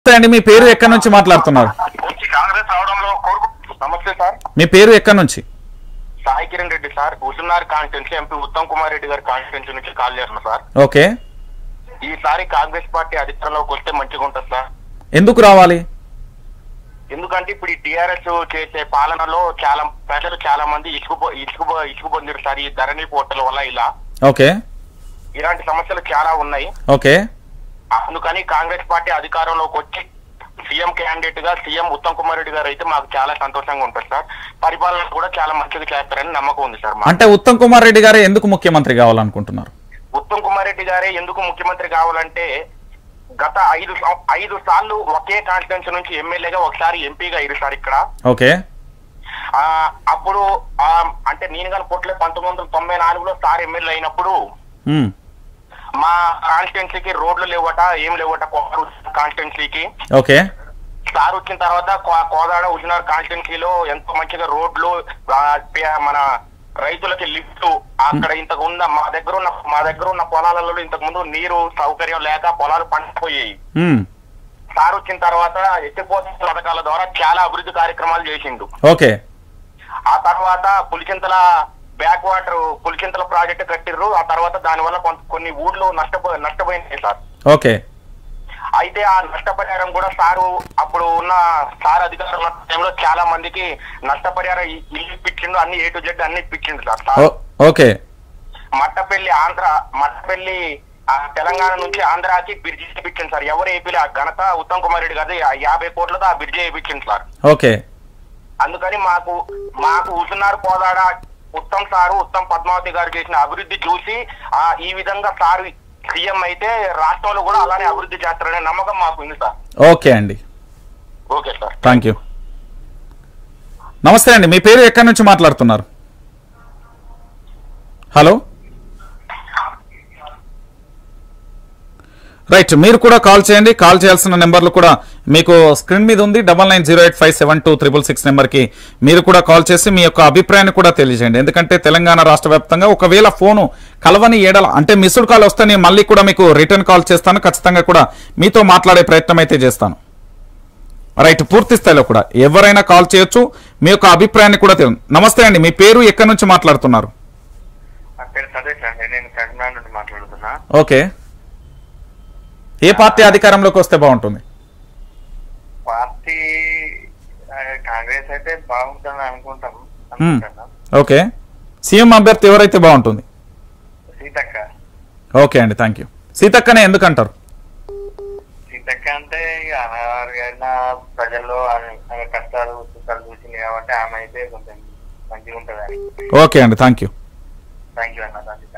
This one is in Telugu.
నమస్తే అండి మీ పేరు ఎక్కడి నుంచి మాట్లాడుతున్నారు వచ్చి కాంగ్రెస్ రావడంలో కోరుకు నమస్తే సార్ మీ పేరు ఎక్కడి నుంచి Sai Kiran Reddy sir Huzurnagar constituency MP Uttam Kumar Reddy గారి కాన్స్టిట్యున్సీ నుంచి కాల్ చేస్తున్నా సార్ ఓకే ఈసారి కాంగ్రెస్ పార్టీ అధికారంలోకి వస్తే మంచిగా ఉంటుంది సార్ ఎందుకు రావాలి ఎందుకంటే ఇప్పుడు ఈ టిఆర్ఎస్ చేసే పాలనలో చాలా ప్రజలు చాలా మంది ఇసుకు ఇసుకు ఇసుకు పొందిరు సార్ ఈ ధరణి పోర్టల్ వల్ల ఇలా ఓకే ఇలాంటి సమస్యలు చాలా ఉన్నాయి ఓకే అందుకని కాంగ్రెస్ పార్టీ అధికారంలోకి వచ్చి సీఎం క్యాండిడేట్ గా సీఎం ఉత్తమ్ కుమార్ రెడ్డి గారు అయితే మాకు చాలా సంతోషంగా ఉంటుంది సార్ పరిపాలన కూడా చాలా మంచిగా చేస్తారని నమ్మకం ఉంది సార్ మాకు. అంటే ఉత్తమ్ కుమార్ రెడ్డి గారే ఎందుకు ముఖ్యమంత్రి కావాలనుకుంటున్నారు ఉత్తమ్ కుమార్ రెడ్డి గారే ఎందుకు ముఖ్యమంత్రి కావాలంటే గత ఐదు సం- ఐదు సార్లు ఒకే కాన్స్టిట్యున్సీ నుంచి ఎమ్మెల్యేగా ఒకసారి ఎంపీగా అయ్యారు సార్ ఇక్కడ ఓకే ఆ, అప్పుడు ఆ, అంటే నేను కానీ పొట్లే పంతొమ్మిది వందల తొంభై నాలుగులో సార్ ఎమ్మెల్యే అయినప్పుడు ఉమ్, మా కాన్స్టిట్యున్సీకి రోడ్లు లేవట ఏం లేవట కాన్స్టిట్యున్సీకి ఓకే సార్ వచ్చిన తర్వాత కో- కోదాడ ఉజనార్ కాన్స్టిట్యున్సీలో ఎంతో మంచిగా రోడ్లు ఆ, పే- మన రైతులకి లిఫ్ట్ అక్కడ ఇంతకు ఉన్న మా దగ్గర ఉన్న మా దగ్గర ఉన్న పొలాలలో ఇంతకు ముందు నీరు సౌకర్యం లేక పొలాలు పండిపోయాయి ఉమ్, సార్ వచ్చిన తర్వాత ఎత్తిపోతల పథకాల ద్వారా చాలా అభివృద్ధి కార్యక్రమాలు చేసిండు ఓకే ఆ తర్వాత Pulichintala back water Pulichintala project కట్టిర్రు ఆ తర్వాత దానివల్ల కొంత కొన్ని ఊర్లు నష్టపో నష్టపోయినాయి సార్ ఓకే అయితే ఆ నష్టపరిహారం కూడా సారు అప్పుడు ఉన్న సార్ అధికారుల టైంలో చాలా మందికి నష్టపరిహారం ఇ- ఇల్లు ఇప్పించిండు అన్ని ఏ టు జెడ్ అన్ని ఇప్పించిండు సార్ సార్ ఓ- ఓకే మట్టపల్లి ఆంధ్ర మట్టపల్లి ఆ తెలంగాణ నుంచి ఆంధ్రాకి బ్రిడ్జి ఇప్పించింది సార్ ఎవరు ఏపీలో ఆ ఘనత ఉత్తమ్ కుమార్ రెడ్డి గారి యాభై కోట్లతో ఆ బ్రిడ్జి ఇప్పించింది సార్ ఓకే అందుకని మాకు మాకు ఉసున్నారు పోదాడ ఉత్తమ్ సారు ఉత్తమ్ పద్మావతి గారు చేసిన అభివృద్ధి చూసి ఆ ఈ విధంగా సారు సీఎం అయితే రాష్ట్రంలో కూడా అలానే అభివృద్ధి చేస్తారనే నమ్మకం మాకు ఉంది సార్ ఓకే అండి ఓకే సార్ థ్యాంక్ యూ నమస్తే అండి మీ పేరు ఎక్కడి నుంచి మాట్లాడుతున్నారు హలో రైట్ మీరు కూడా కాల్ చేయండి కాల్ చేయాల్సిన నెంబర్లు కూడా మీకు స్క్రీన్ మీద ఉంది double nine zero eight five seven two triple six నెంబర్కి మీరు కూడా కాల్ చేసి మీ యొక్క అభిప్రాయాన్ని కూడా తెలియజేయండి ఎందుకంటే తెలంగాణ రాష్ట్ర వ్యాప్తంగా ఒకవేళ ఫోను కలవని ఏడల అంటే మిస్డ్ కాల్ వస్తే నేను మళ్ళీ కూడా మీకు రిటర్న్ కాల్ చేస్తాను ఖచ్చితంగా కూడా మీతో మాట్లాడే ప్రయత్నం అయితే చేస్తాను రైట్ పూర్తి స్థాయిలో కూడా ఎవరైనా కాల్ చేయొచ్చు మీ యొక్క అభిప్రాయాన్ని కూడా తెలియ నమస్తే అండి మీ పేరు ఎక్కడి నుంచి మాట్లాడుతున్నారు నా పేరు సతీష్ అండి నేను కరీంనగర్ నుండి మాట్లాడుతున్నా ఓకే ఏ పార్టీ అధికారంలోకి వస్తే బాగుంటుంది పార్టీ ఆ, కాంగ్రెస్ అయితే బాగుంటుందని అనుకుంటాం అనుకుంటున్నాం ఓకే సీఎం అభ్యర్థి ఎవరైతే బాగుంటుంది సీతక్క ఓకే అండి థ్యాంక్ యూ సీతక్కనే ఎందుకంటారు సీతక్క అంటే ఇక అనారోగ్యమైన ప్రజల్లో ఆమె ఆమె కష్టాలు సుఖాలు చూసింది కాబట్టి ఆమె అయితే కొంచెం మంచిగా ఉంటుందని ఓకే అండి థ్యాంక్ యూ థ్యాంక్ యూ అన్న థ్యాంక్ యూ